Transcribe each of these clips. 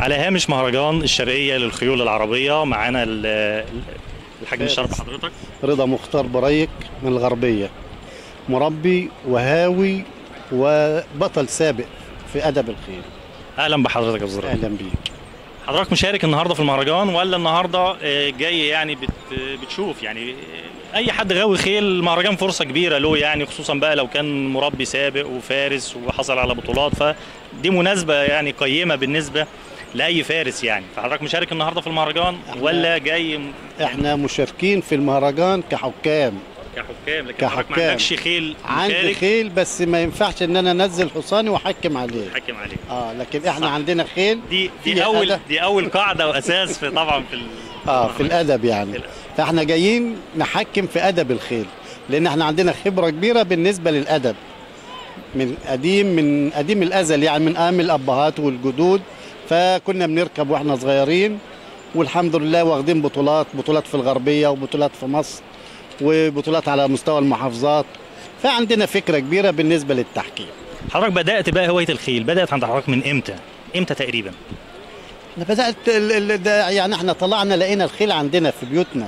على هامش مهرجان الشرقيه للخيول العربيه معانا ال- الحاج مشرف حضرتك رضا مختار بريك من الغربية مربي وهاوي وبطل سابق في أدب الخيل اهلا بحضرتك يا استاذ أهلا بيك حضرتك مشارك النهارده في المهرجان ولا النهارده آه، جاي يعني بت بتشوف يعني آه، اي حد غاوي خيل المهرجان فرصه كبيره له يعني خصوصا بقى لو كان مربي سابق وفارس وحصل على بطولات فدي مناسبه يعني قيمه بالنسبه لاي فارس يعني فحضرتك مشارك النهارده في المهرجان إحنا- ولا جاي م- احنا مشاركين في المهرجان كحكام كحكام لكن حضرتك ما كحكام. عندكش خيل عندي مشارك خيل بس ما ينفعش ان انا انزل حصاني واحكم عليه حكم عليه اه لكن احنا صح. عندنا خيل دي في دي اول أدب. دي اول قاعده واساس في طبعا في ال- اه في الادب يعني في الأدب. فاحنا جايين نحكم في ادب الخيل لان احنا عندنا خبره كبيره بالنسبه للادب من قديم من قديم الازل يعني من ايام الابهات والجدود فكنا بنركب واحنا صغيرين والحمد لله واخدين بطولات بطولات في الغربيه وبطولات في مصر وبطولات على مستوى المحافظات فعندنا فكره كبيره بالنسبه للتحكيم حضرتك بدات بقى هوايه الخيل بدات عند حضرتك من امتى امتى تقريبا انا بدات ال- ال- ده يعني احنا طلعنا لقينا الخيل عندنا في بيوتنا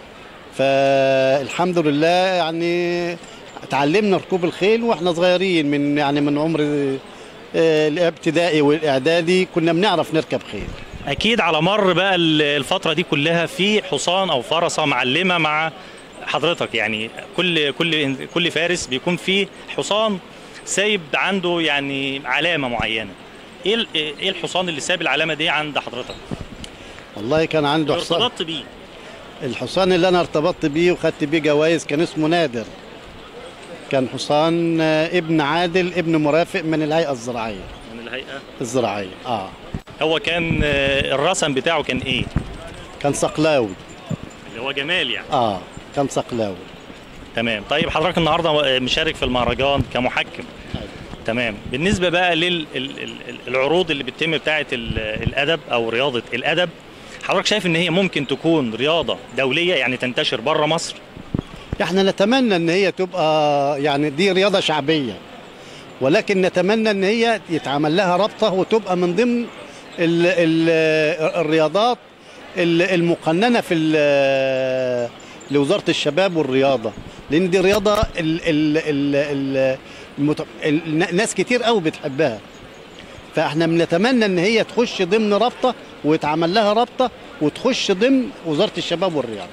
فالحمد لله يعني اتعلمنا ركوب الخيل واحنا صغيرين من يعني من عمر آه، الابتدائي والاعدادي كنا بنعرف نركب خيل اكيد على مر بقى ال- الفتره دي كلها في حصان او فرسه معلمه مع حضرتك يعني كل كل كل فارس بيكون فيه حصان سايب عنده يعني علامه معينه ايه ال- ايه الحصان اللي ساب العلامه دي عند حضرتك والله كان عنده حصان ارتبطت بيه الحصان اللي انا ارتبطت بيه وخدت بيه جوائز كان اسمه نادر كان حصان آه، ابن عادل ابن مرافق من الهيئه الزراعيه من الهيئه الزراعيه اه هو كان آه، الرسم بتاعه كان ايه كان صقلاوي اللي هو جمال يعني اه كان صقلاوي تمام طيب حضرتك النهارده مشارك في المهرجان كمحكم أيوة. تمام بالنسبه بقى للعروض اللي بتتم بتاعه ال- الادب او رياضه الادب حضرتك شايف ان هي ممكن تكون رياضه دوليه يعني تنتشر بره مصر احنا نتمنى ان هي تبقى يعني دي رياضه شعبيه ولكن نتمنى ان هي يتعمل لها رابطه وتبقى من ضمن ال ال الرياضات ال- المقننه في ال- لوزاره الشباب والرياضه لان دي رياضه ال ال ال ال المت... ال... ناس كتير قوي بتحبها فاحنا بنتمنى ان هي تخش ضمن رابطه ويتعمل لها رابطه وتخش ضمن وزاره الشباب والرياضه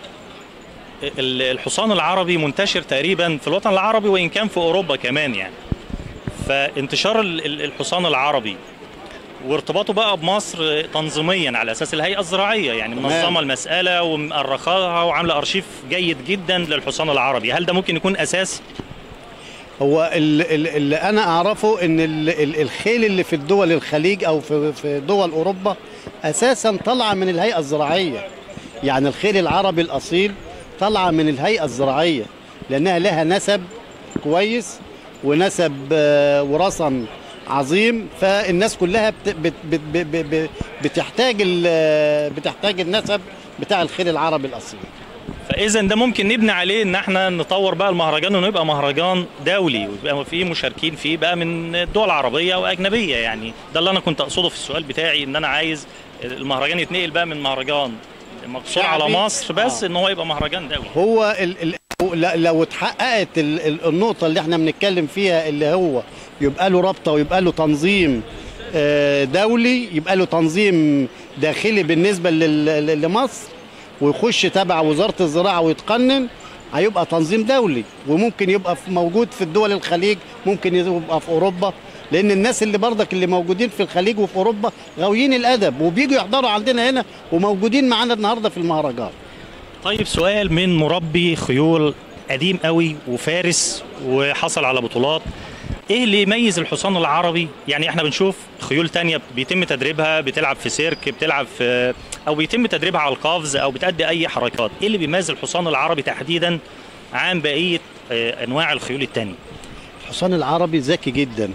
ال- الحصان العربي منتشر تقريبا في الوطن العربي وان كان في اوروبا كمان يعني فانتشار ال- ال- الحصان العربي وارتباطه بقى بمصر تنظيميا على اساس الهيئه الزراعيه يعني تمام. منظمه المساله ومؤرخاها وعامله ارشيف جيد جدا للحصان العربي هل ده ممكن يكون اساس هو ال- ال- اللي انا اعرفه ان ال- ال- الخيل اللي في الدول الخليج او في في دول اوروبا اساسا طالعه من الهيئه الزراعيه يعني الخيل العربي الاصيل طالعه من الهيئه الزراعيه لانها لها نسب كويس ونسب آه، ورثا عظيم فالناس كلها بت بت بت بت بت بتحتاج ال- بتحتاج النسب بتاع الخيل العربي الاصيل فاذا ده ممكن نبني عليه ان احنا نطور بقى المهرجان انه يبقى مهرجان دولي ويبقى فيه مشاركين فيه بقى من دول عربيه واجنبيه يعني ده اللي انا كنت اقصده في السؤال بتاعي ان انا عايز المهرجان يتنقل بقى من مهرجان مقصور على شعبي. مصر بس آه. ان هو يبقى مهرجان دولي هو ال ال ل- لو اتحققت ال- ال- النقطة اللي احنا بنتكلم فيها اللي هو يبقى له رابطة ويبقى له تنظيم آه، دولي يبقى له تنظيم داخلي بالنسبة لل- لل- لمصر ويخش تبع وزارة الزراعة ويتقنن هيبقى تنظيم دولي وممكن يبقى في- موجود في الدول الخليج ممكن يبقى في أوروبا لأن الناس اللي برضك اللي موجودين في الخليج وفي أوروبا غاويين الأدب وبيجوا يحضروا عندنا هنا وموجودين معانا النهاردة في المهرجان طيب سؤال من مربي خيول قديم قوي وفارس وحصل على بطولات ايه اللي يميز الحصان العربي يعني احنا بنشوف خيول تانية بيتم تدريبها بتلعب في سيرك بتلعب في او بيتم تدريبها على القفز او بتأدي اي حركات ايه اللي بيميز الحصان العربي تحديدا عن بقية آه، انواع الخيول التانية الحصان العربي ذكي جدا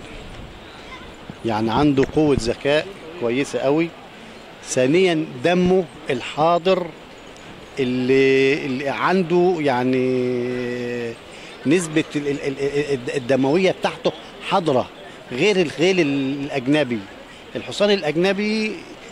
يعني عنده قوة ذكاء كويسة قوي ثانيا دمه الحاضر اللي, اللي عنده يعني نسبة ال- ال- ال- الدموية بتاعته حاضرة غير الخيل الأجنبي الحصان الأجنبي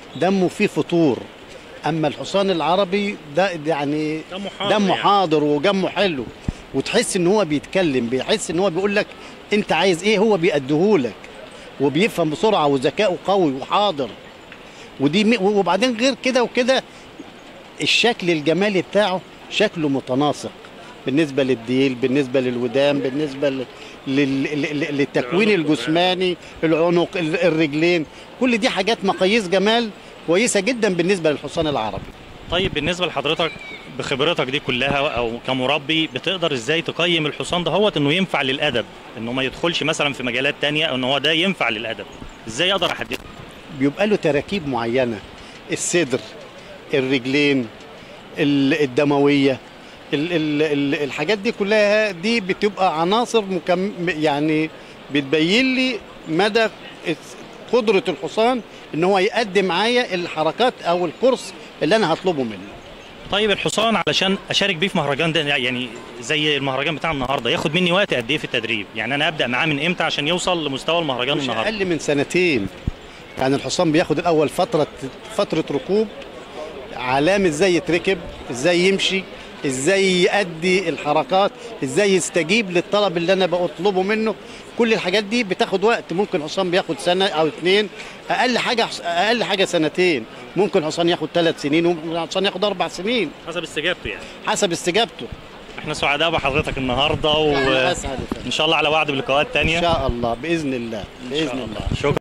دمه فيه فطور اما الحصان العربي ده ده يعني دمه حاضر دمه يعني. حاضر ودمه حلو وتحس ان هو بيتكلم بيحس ان هو بيقول لك انت عايز ايه هو بيأديهولك وبيفهم بسرعه وذكائه قوي وحاضر ودي م- وبعدين غير كده وكده الشكل الجمالي بتاعه شكله متناسق بالنسبه للديل بالنسبه للودان بالنسبه لل... لل... لل- للتكوين العنق الجسماني العنق ال- الرجلين كل دي حاجات مقاييس جمال كويسه جدا بالنسبه للحصان العربي طيب بالنسبه لحضرتك بخبرتك دي كلها او كمربي بتقدر ازاي تقيم الحصان ده هو انه ينفع للادب انه ما يدخلش مثلا في مجالات تانية او ان هو ده ينفع للادب ازاي اقدر احدده بيبقى له تراكيب معينه الصدر الرجلين ال- الدمويه ال ال ال الحاجات دي كلها دي بتبقى عناصر مكم يعني بتبين لي مدى قدره الحصان ان هو يقدم معايا الحركات او الكورس اللي انا هطلبه منه طيب الحصان علشان اشارك بيه في مهرجان ده يعني زي المهرجان بتاع النهارده ياخد مني وقت قد ايه في التدريب يعني انا ابدا معاه من امتى عشان يوصل لمستوى المهرجان مش النهارده اقل من سنتين يعني الحصان بياخد الاول فتره فتره ركوب علامه ازاي يتركب ازاي يمشي ازاي يأدي الحركات ازاي يستجيب للطلب اللي انا بطلبه منه كل الحاجات دي بتاخد وقت ممكن حصان بياخد سنه او اتنين اقل حاجه اقل حاجه سنتين ممكن حصان ياخد ثلاث سنين وممكن حصان ياخد اربع سنين حسب استجابته يعني حسب استجابته احنا سعداء بحضرتك النهارده أنا وان اسعد شاء الله على وعد بلقاءات ان تانية شاء الله باذن الله إن باذن شاء الله شكرا